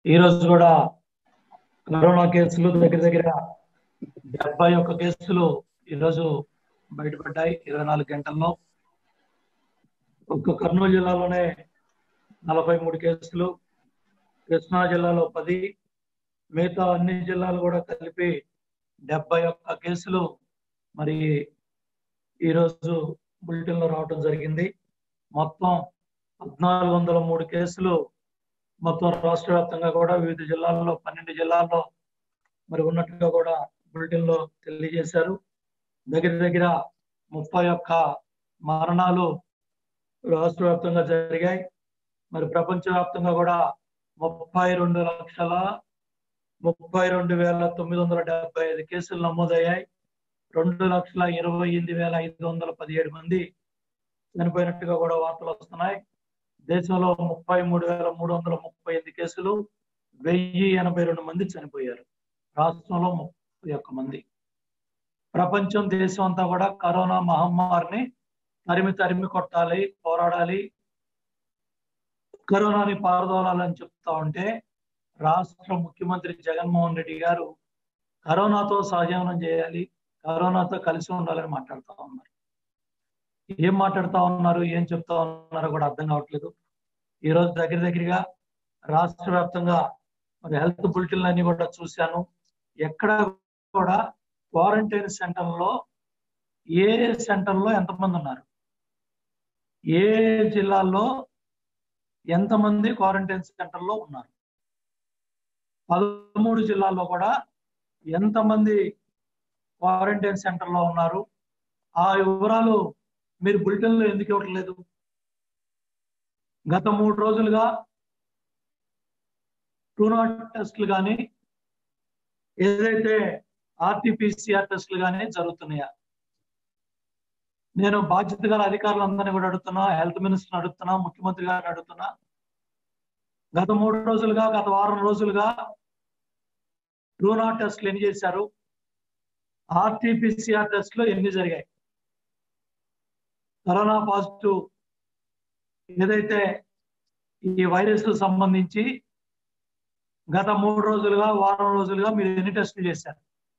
ఈ రోజు కూడా కరోనా కేసులు దగ్గర దగ్గర డెబ్బై ఒక్క కేసులు ఈరోజు బయటపడ్డాయి ఇరవై నాలుగు గంటల్లో ఒక్క కర్నూలు జిల్లాలోనే నలభై మూడు కేసులు కృష్ణా జిల్లాలో పది మిగతా అన్ని జిల్లాలు కూడా కలిపి డెబ్బై ఒక్క కేసులు మరి ఈరోజు బులెటిన్లో రావడం జరిగింది మొత్తం పద్నాలుగు వందల మూడు కేసులు మొత్తం రాష్ట్ర వ్యాప్తంగా కూడా వివిధ జిల్లాల్లో పన్నెండు జిల్లాల్లో మరి ఉన్నట్టుగా కూడా బులెటిన్ లో తెలియజేశారు దగ్గర దగ్గర ముప్పై ఒక్క మరణాలు రాష్ట్ర వ్యాప్తంగా జరిగాయి మరి ప్రపంచ వ్యాప్తంగా కూడా ముప్పై రెండు లక్షల ముప్పై రెండు వేల తొమ్మిది వందల డెబ్బై ఐదు కేసులు నమోదయ్యాయి రెండు లక్షల ఇరవై ఎనిమిది వేల ఐదు వందల పదిహేడు మంది చనిపోయినట్టుగా కూడా వార్తలు వస్తున్నాయి దేశంలో ముప్పై మూడు వేల మూడు వందల ముప్పై ఎనిమిది కేసులు వెయ్యి ఎనభై రెండు మంది చనిపోయారు రాష్ట్రంలో ముప్పై ఒక్క మంది ప్రపంచం దేశం అంతా కూడా కరోనా మహమ్మారిని తరిమి తరిమి కొట్టాలి పోరాడాలి కరోనాని పారదోలాలని చెప్తా ఉంటే రాష్ట్ర ముఖ్యమంత్రి జగన్మోహన్ రెడ్డి గారు కరోనాతో సహజీవనం చేయాలి కరోనాతో కలిసి ఉండాలని మాట్లాడుతూ ఉన్నారు ఏం మాట్లాడుతా ఉన్నారు ఏం చెప్తా ఉన్నారో కూడా అర్థం కావట్లేదు ఈ రోజు దగ్గర దగ్గరగా రాష్ట్ర వ్యాప్తంగా మరి హెల్త్ బులెటిన్లు అన్ని కూడా చూశాను ఎక్కడ కూడా క్వారంటైన్ సెంటర్లో ఏ సెంటర్లో ఎంతమంది ఉన్నారు ఏ జిల్లాల్లో ఎంతమంది క్వారంటైన్ సెంటర్లో ఉన్నారు పదమూడు జిల్లాల్లో కూడా ఎంతమంది క్వారంటైన్ సెంటర్లో ఉన్నారు ఆ వివరాలు మీరు బులెటిన్లో ఎందుకు ఇవ్వట్లేదు గత మూడు రోజులుగా టూ నాట్ టెస్టులు కానీ ఏదైతే ఆర్టీపీసీఆర్ టెస్టులు కానీ జరుగుతున్నాయా నేను బాధ్యత గల అధికారులందరినీ కూడా అడుగుతున్నా హెల్త్ మినిస్టర్ని అడుగుతున్నా ముఖ్యమంత్రి గారిని అడుగుతున్నా గత మూడు రోజులుగా గత వారం రోజులుగా టూ నాట్ టెస్టులు ఎన్ని చేశారు ఆర్టీపీసీఆర్ టెస్టులు ఎన్ని జరిగాయి కరోనా పాజిటివ్ ఏదైతే ఈ వైరస్ సంబంధించి గత మూడు రోజులుగా వారం రోజులుగా మీరు ఎన్ని టెస్టులు చేశారు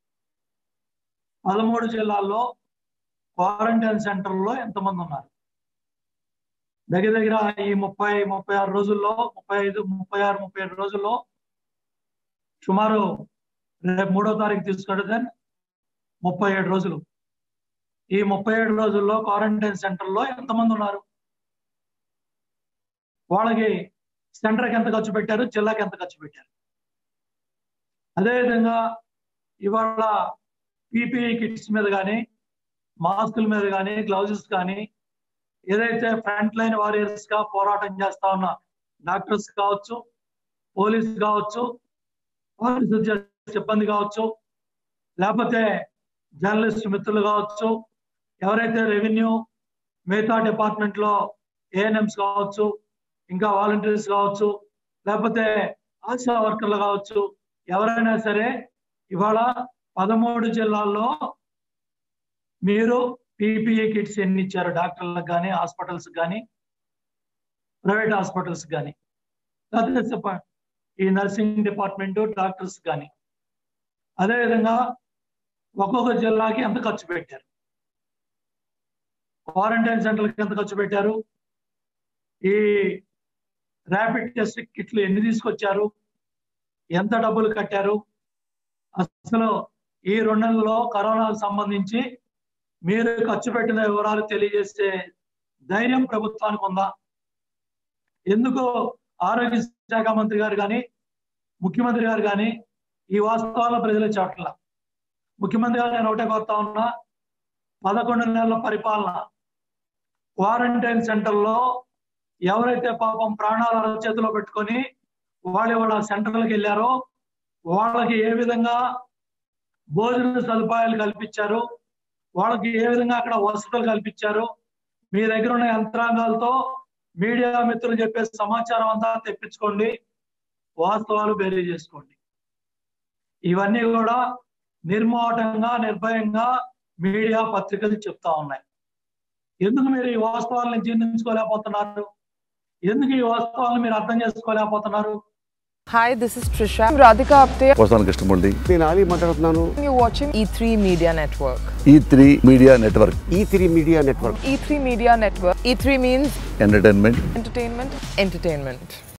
పదమూడు జిల్లాల్లో క్వారంటైన్ సెంటర్లో ఎంతమంది ఉన్నారు దగ్గర దగ్గర ఈ ముప్పై ముప్పై ఆరు రోజుల్లో ముప్పై ఐదు ముప్పై ఆరు ముప్పై ఏడు రోజుల్లో సుమారు రేపు మూడో తారీఖు తీసుకుంటే ముప్పై ఏడు రోజులు ఈ ముప్పై ఏడు రోజుల్లో క్వారంటైన్ సెంటర్లో ఎంతమంది ఉన్నారు వాళ్ళకి సెంటర్కి ఎంత ఖర్చు పెట్టారు జిల్లాకి ఎంత ఖర్చు పెట్టారు అదేవిధంగా ఇవాళ పీపీఈ కిట్స్ మీద కానీ మాస్కుల మీద కానీ గ్లౌజెస్ కానీ ఏదైతే ఫ్రంట్ లైన్ వారియర్స్ గా పోరాటం చేస్తా ఉన్న డాక్టర్స్ కావచ్చు పోలీస్ కావచ్చు పోలీసు సిబ్బంది కావచ్చు లేకపోతే జర్నలిస్ట్ మిత్రులు కావచ్చు ఎవరైతే రెవెన్యూ మిగతా డిపార్ట్మెంట్ లో ఏఎన్ఎంస్ కావచ్చు ఇంకా వాలంటీర్స్ కావచ్చు లేకపోతే ఆశా వర్కర్లు కావచ్చు ఎవరైనా సరే ఇవాళ పదమూడు జిల్లాల్లో మీరు పీపీఈ కిట్స్ ఎన్ని ఇచ్చారు డాక్టర్లకు కానీ హాస్పిటల్స్ కానీ ప్రైవేట్ హాస్పిటల్స్ కానీ లేకపోతే ఈ నర్సింగ్ డిపార్ట్మెంట్ డాక్టర్స్ కానీ అదేవిధంగా ఒక్కొక్క జిల్లాకి ఎంత ఖర్చు పెట్టారు క్వారంటైన్ సెంటర్కి ఎంత ఖర్చు పెట్టారు ఈ ర్యాపిడ్ టెస్ట్ కిట్లు ఎన్ని తీసుకొచ్చారు ఎంత డబ్బులు కట్టారు అసలు ఈ రెండు నెలల్లో కరోనాకు సంబంధించి మీరు ఖర్చు పెట్టిన వివరాలు తెలియజేసే ధైర్యం ప్రభుత్వానికి ఉందా ఎందుకు ఆరోగ్య శాఖ మంత్రి గారు కానీ ముఖ్యమంత్రి గారు కానీ ఈ వాస్తవాల ప్రజలు చెప్పట్ల ముఖ్యమంత్రి గారు నేను ఒకటే కోరుతా ఉన్నా పదకొండు నెలల పరిపాలన క్వారంటైన్ సెంటర్లో ఎవరైతే పాపం ప్రాణాల చేతిలో పెట్టుకొని వాళ్ళు వాళ్ళ సెంటర్లకు వెళ్ళారో వాళ్ళకి ఏ విధంగా భోజన సదుపాయాలు కల్పించారు వాళ్ళకి ఏ విధంగా అక్కడ వసతులు కల్పించారు మీ దగ్గర ఉన్న యంత్రాంగాలతో మీడియా మిత్రులు చెప్పే సమాచారం అంతా తెప్పించుకోండి వాస్తవాలు బేరీ చేసుకోండి ఇవన్నీ కూడా నిర్మోహటంగా నిర్భయంగా మీడియా పత్రికలు చెప్తా ఉన్నాయి ఎందుకు మీరు ఈ వాస్తవాలను జీర్ణించుకోలేకపోతున్నారు ఎందుకు ఈ వాస్తవాలను మీరు అర్థం చేసుకోలేకపోతున్నారు Hi, this is Trisha. I'm Radhika Apte. వస్తాను కృష్ణమూర్తి నేను ఆలీ మాట్లాడుతున్నాను You're watching E3 Media Network. E three media network E three media network E3 Media Network. E3 means entertainment entertainment, entertainment.